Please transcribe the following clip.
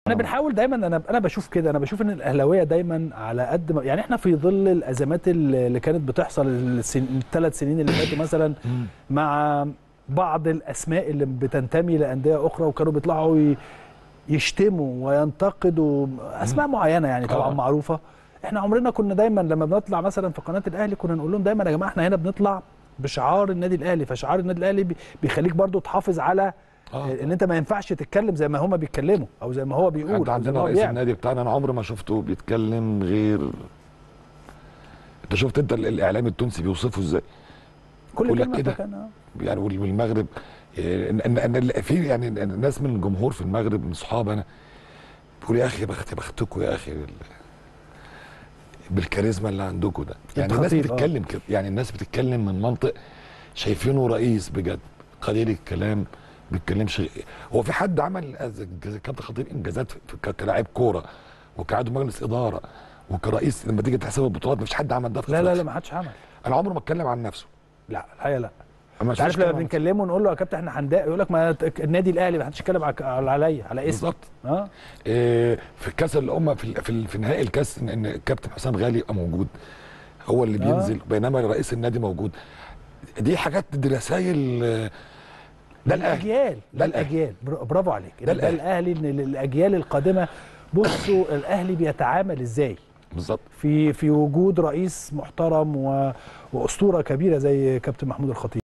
احنا بنحاول دايما انا انا بشوف كده انا بشوف ان الاهلاويه دايما على قد ما يعني احنا في ظل الازمات اللي كانت بتحصل الثلاث سنين اللي فاتوا مثلا مع بعض الاسماء اللي بتنتمي لانديه اخرى وكانوا بيطلعوا ي- يشتموا وينتقدوا اسماء معينه يعني طبعا آه. معروفه احنا عمرنا كنا دايما لما بنطلع مثلا في قناه الاهلي كنا نقول لهم دايما يا جماعه احنا هنا بنطلع بشعار النادي الاهلي فشعار النادي الاهلي بي- بيخليك برضو تحافظ على آه. ان انت ما ينفعش تتكلم زي ما هما بيتكلموا او زي ما هو بيقول انت أو زي عندنا ما هو رئيس بيعمل. النادي بتاعنا انا عمري ما شفته بيتكلم غير انت شفت انت ال- الاعلام التونسي بيوصفه ازاي كل يقول لك كلمه كده. مكانها. يعني يعني وال- والمغرب إيه، ان ان ان في يعني الناس من الجمهور في المغرب من صحابي انا بيقول يا اخي يا بخت يا بختكم يا اخي بال- بالكاريزما اللي عندكم ده يعني الناس خطير، آه. بتتكلم كده يعني الناس بتتكلم من منطق شايفينه رئيس بجد قليل الكلام ما بيتكلمش هو في حد عمل زي كابتن خطيب انجازات في- في- كلاعب كوره وكعضو مجلس اداره وكرئيس لما تيجي تحسب البطولات مفيش حد عمل ده في لا لا لا أفريقيا. ما حدش عمل انا عمري ما اتكلم عن نفسه لا الحقيقه لا أما انت عارف فيش لما كلام عن- بنكلمه نقول له يا كابتن احنا هندق يقول لك ما ت- النادي الاهلي ما حدش يتكلم على عليا على اسمي بالظبط اه إيه، في كاس الامه في ال- في, ال- في نهائي الكاس ان إن الكابتن حسام غالي يبقى موجود هو اللي آه. بينزل بينما رئيس النادي موجود دي حاجات دي رسائل آه، ده الاهلي الاجيال ده ده الأهلي. الاجيال بر- برافو عليك ده ده الأهلي. الاهلي ان ال- الاجيال القادمه بصوا الاهلي بيتعامل ازاي بالظبط في في وجود رئيس محترم و... واسطوره كبيره زي كابتن محمود الخطيب